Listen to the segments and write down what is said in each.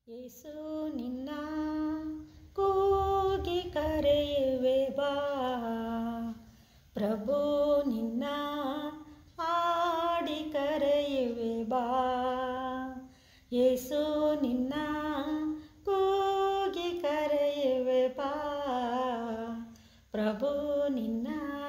ಯೇಸು ನಿನ್ನ ಕೂಗಿ ಕರೆಯುವೆ ಬಾ ಪ್ರಭು ನಿನ್ನ ಆಡಿ ಕರೆಯುವೆ ಬಾ ಯೇಸು ನಿನ್ನ ಕೂಗಿ ಕರೆಯುವೆ ಬಾ ಪ್ರಭು ನಿನ್ನ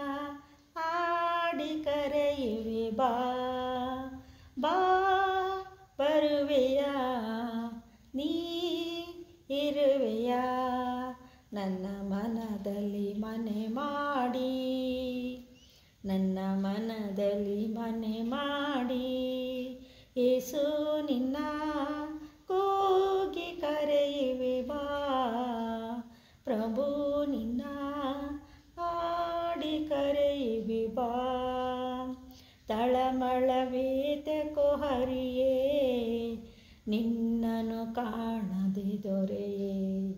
ಆಡಿ ಕರೆಯುವೆ ಬಾ ಬಾ ಬರುವೆಯ ನೀ ಇರುವೆಯ ನನ್ನ ಮನದಲ್ಲಿ ಮನೆ ಮಾಡಿ ನನ್ನ ಮನದಲ್ಲಿ ಮನೆ ಮಾಡಿ ಏಸು ನಿನ್ನ ಕೂಗಿ ಕರೆಯುವೆ ಬಾ ಪ್ರಭು ನಿನ್ನ ಆಡಿ ಕರೆಯುವೆ ಬಾ ತಳಮಳವೇತಕೋ ಹರಿಯೇ ನಿನ್ನನು ಕಾಣದೆ ದೊರೆಯೇ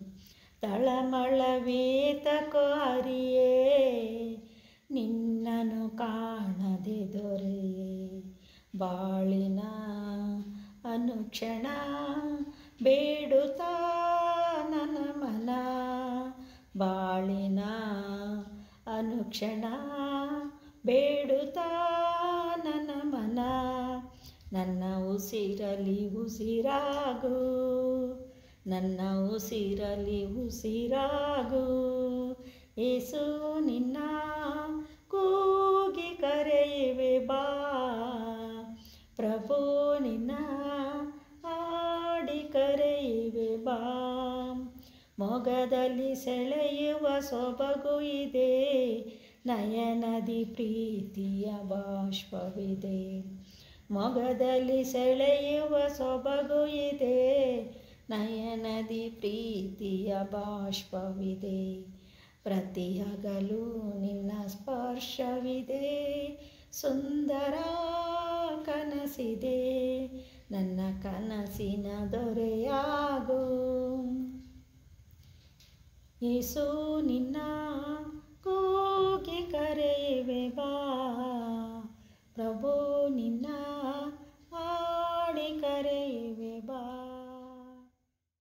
ತಳಮಳವೇತಕೋ ಹರಿಯೇ ನಿನ್ನನು ಕಾಣದೆ ದೊರೆಯೇ ಬಾಳಿನ ಅನುಕ್ಷಣ ಬೇಡುತ್ತಾ ನನ್ನ ಮನ ಬಾಳಿನ ಅನುಕ್ಷಣ ಬೇಡುತ್ತಾ ನನ್ನ ಮನ ನನ್ನ ಉಸಿರಲಿ ಉಸಿರಾಗು ನನ್ನ ಉಸಿರಲಿ ಉಸಿರಾಗು ಏಸು ನಿನ್ನ ಕೂಗಿ ಕರೆಯುವೆ ಬಾ ಪ್ರಭು ನಿನ್ನ ಆಡಿ ಕರೆಯುವೆ ಬಾ ಮೊಗದಲ್ಲಿ ಸೆಳೆಯುವ ಸೊಬಗು ಇದೆ ನಯನದಿ ಪ್ರೀತಿಯ ಬಾಷ್ಪವಿದೆ ಮೊಗದಲ್ಲಿ ಸೆಳೆಯುವ ಸೊಬಗು ಇದೆ ನಯನದಿ ಪ್ರೀತಿಯ ಬಾಷ್ಪವಿದೆ ಪ್ರತಿ ಹಗಲು ನಿನ್ನ ಸ್ಪರ್ಶವಿದೆ ಸುಂದರ ಕನಸಿದೆ ನನ್ನ ಕನಸಿನ ದೊರೆಯಾಗು ಯೇಸು ನಿನ್ನ